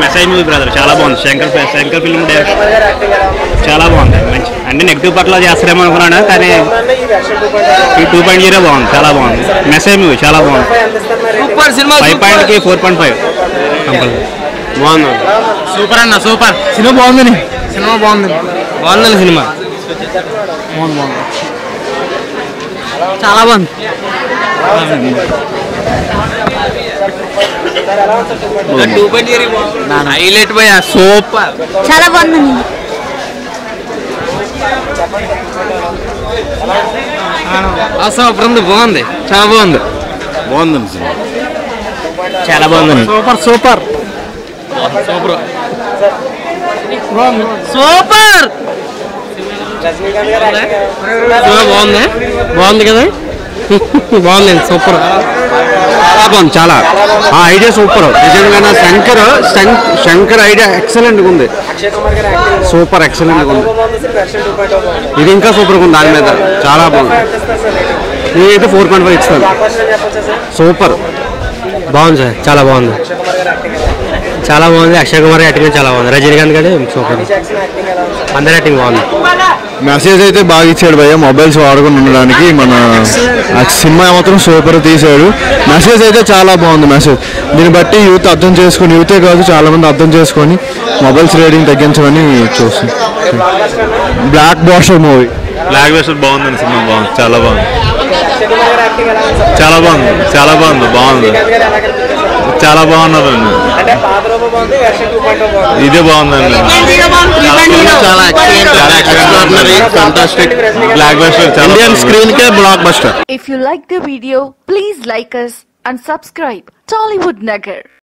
Message movie brother చాలా బాగుంది Shankar Shankar film direction చాలా బాగుంది మంచి అంటే నెగిటివ్ పట్ల చేస్తారేమో అనుకున్నాను కానీ ఈ టూ పాయింట్ జీరో బాగుంది చాలా బాగుంది మెసేజ్ మూవీ చాలా బాగుంది సూపర్ సినిమా ఫైవ్ పాయింట్కి ఫోర్ పాయింట్ ఫైవ్ బాగుంది సూపర్ అన్న సూపర్ సినిమా బాగుందని సినిమా బాగుంది బాగుందండి సినిమా చాలా బాగుంది టూ పాయింట్ హైలైట్ పోయా సూపర్ చాలా బాగుందండి సూపర్ ఉంది బాగుంది చాలా బాగుంది బాగుందండి సినిమా చాలా బాగుందండి సూపర్ సూపర్ సూపర్ సూపర్ బాగుంది బాగుంది కదా బాగుంది సూపర్ చాలా బాగుంది చాలా ఆ ఐడియా సూపర్ నిజంగా శంకర్ శం- శంకర్ ఐడియా ఎక్సలెంట్ ఉంది సూపర్ ఎక్సలెంట్ ఉంది ఇది ఇంకా సూపర్ ఉంది దాని మీద చాలా బాగుంది నేనైతే ఫోర్ పాయింట్ ఫైవ్ ఇస్తాను సూపర్ బాగుంది సార్ చాలా బాగుంది చాలా బాగుంది అక్షయ్ కుమార్ యాక్టింగ్ చాలా బాగుంది రజనీకాంత్ గారి సూపర్ అందరి యాక్టింగ్ బాగుంది మెసేజ్ అయితే బాగా ఇచ్చాడు భయ్య మొబైల్స్ వాడకుండా ఉండడానికి మన ఆ సినిమా మాత్రం సూపర్ తీశాడు మెసేజ్ అయితే చాలా బాగుంది మెసేజ్ దీన్ని బట్టి యూత్ అర్థం చేసుకొని యూతే కాదు చాలా మంది అర్థం చేసుకొని మొబైల్స్ రేటింగ్ తగ్గించమని చూస్తుంది blockbuster movie blockbuster బాగుందండి సినిమా బాగుంది చాలా బాగుంది చాలా బాగుంది చాలా బాగుంది బాగుంది చాలా బాగున్నారండి ఇదే బాగుందండి చాలా ఫంటాస్టిక్ బ్లాక్ బస్టర్ చాలా ఇండియన్ బాగుంది. స్క్రీన్ కే blockbuster If you like the video, please like us and subscribe. Tollywood Nagar.